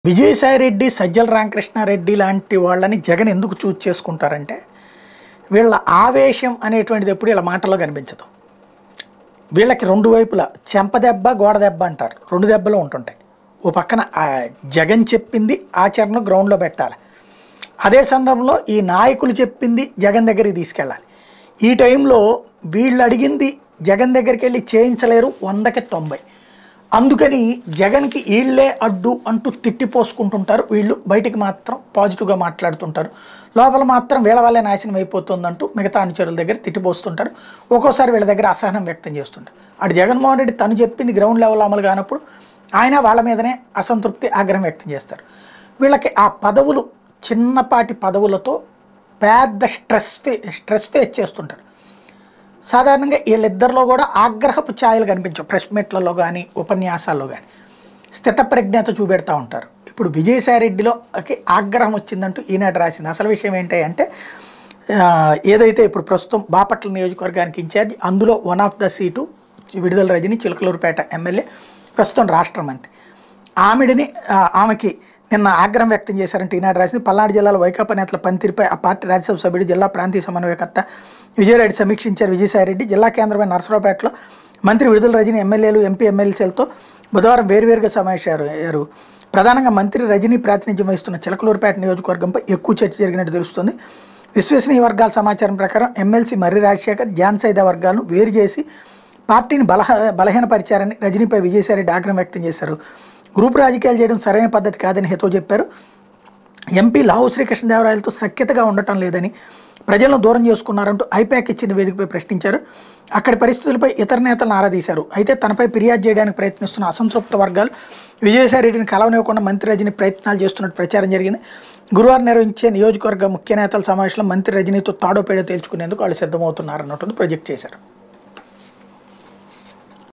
విజయసాయి రెడ్డి సజ్జల రామకృష్ణారెడ్డి లాంటి వాళ్ళని జగన్ ఎందుకు చూజ్ చేసుకుంటారంటే వీళ్ళ ఆవేశం అనేటువంటిది ఎప్పుడు వీళ్ళ మాటల్లో కనిపించదు వీళ్ళకి రెండు వైపులా చెంప దెబ్బ గోడ దెబ్బ అంటారు రెండు దెబ్బలు ఉంటుంటాయి ఓ పక్కన ఆ జగన్ చెప్పింది ఆచరణ గ్రౌండ్లో పెట్టాలి అదే సందర్భంలో ఈ నాయకులు చెప్పింది జగన్ దగ్గరికి తీసుకెళ్ళాలి ఈ టైంలో వీళ్ళు అడిగింది జగన్ దగ్గరికి వెళ్ళి చేయించలేరు వందకి తొంభై అందుకని జగన్కి వీళ్ళే అడ్డు అంటూ తిట్టిపోసుకుంటుంటారు వీళ్ళు బయటికి మాత్రం పాజిటివ్గా మాట్లాడుతుంటారు లోపల మాత్రం వీళ్ళ వల్లే నాశనం అయిపోతుందంటూ మిగతా అనుచరుల దగ్గర తిట్టిపోస్తుంటారు ఒక్కోసారి వీళ్ళ దగ్గర అసహనం వ్యక్తం చేస్తుంటారు అటు జగన్మోహన్ రెడ్డి తను చెప్పింది గ్రౌండ్ లెవెల్ అమలు కానప్పుడు ఆయన వాళ్ళ మీదనే అసంతృప్తి ఆగ్రహం వ్యక్తం చేస్తారు వీళ్ళకి ఆ పదవులు చిన్నపాటి పదవులతో పెద్ద స్ట్రెస్ ఫే స్ట్రెస్ ఫేస్ చేస్తుంటారు సాధారణంగా వీళ్ళిద్దరిలో కూడా ఆగ్రహపు ఛాయలు కనిపించవు ప్రెస్ మీట్లలో కానీ ఉపన్యాసాల్లో కానీ స్థితప్రజ్ఞత చూపెడతా ఉంటారు ఇప్పుడు విజయసాయిరెడ్డిలో కి ఆగ్రహం వచ్చిందంటూ ఈనాడు రాసింది అసలు విషయం ఏంటి అంటే ఆ, ఏదైతే ఇప్పుడు ప్రస్తుతం బాపట్ల నియోజకవర్గానికి ఇన్ఛార్జ్ అందులో వన్ ఆఫ్ ద సీటు విడుదల రజని చిలకలూరుపేట ఎమ్మెల్యే ప్రస్తుతం రాష్ట్ర మంత్రి ఆమెడిని ఆ, ఆమెకి నిన్న ఆగ్రహం వ్యక్తం చేశారంటే ఈనాడు రాసింది పల్నాడు జిల్లాలో వైకాపా నేతల పనితీరుపై ఆ పార్టీ రాజ్యసభ సభ్యుడు జిల్లా ప్రాంతీయ సమన్వయకర్త విజయరెడ్డి సమీక్షించారు విజయసాయిరెడ్డి జిల్లా కేంద్రమైన నరసరావుపేటలో మంత్రి విడుదల రజని ఎమ్మెల్యేలు ఎంపీ ఎమ్మెల్సీలతో బుధవారం వేరువేరుగా సమావేశారు ప్రధానంగా మంత్రి రజనీ ప్రాతినిధ్యం వహిస్తున్న చిలకలూరుపేట నియోజకవర్గంపై ఎక్కువ చర్చ జరిగినట్టు తెలుస్తుంది విశ్వసనీయ వర్గాల సమాచారం ప్రకారం ఎమ్మెల్సీ మర్రి రాజశేఖర్ జాన్ సైదా వర్గాలను వేరు చేసి పార్టీని బలహ బలహీనపరిచారని రజనీపై విజయసాయిరెడ్డి ఆగ్రహం వ్యక్తం చేశారు గ్రూప్ రాజకీయాలు చేయడం సరైన పద్ధతి కాదని హితో చెప్పారు ఎంపీ లావు శ్రీకృష్ణదేవరాయలతో సఖ్యతగా ఉండటం లేదని ప్రజలను దూరం చేసుకున్నారంటూ ఐపాక్ ఇచ్చిన వేదికపై ప్రశ్నించారు అక్కడి పరిస్థితులపై ఇతర నేతలను ఆరాదీశారు అయితే తనపై ఫిర్యాదు చేయడానికి ప్రయత్నిస్తున్న అసంతృప్త వర్గాలు విజయసాయిరెడ్డిని కలవనివ్వకుండా మంత్రి రజని ప్రయత్నాలు చేస్తున్నట్టు ప్రచారం జరిగింది గురువారం నిర్వహించే నియోజకవర్గ ముఖ్య నేతల సమావేశంలో మంత్రి రజనీతో తాడో పేడో తేల్చుకునేందుకు వాళ్ళు సిద్ధమవుతున్నారన్నట్టు ప్రొజెక్ట్ చేశారు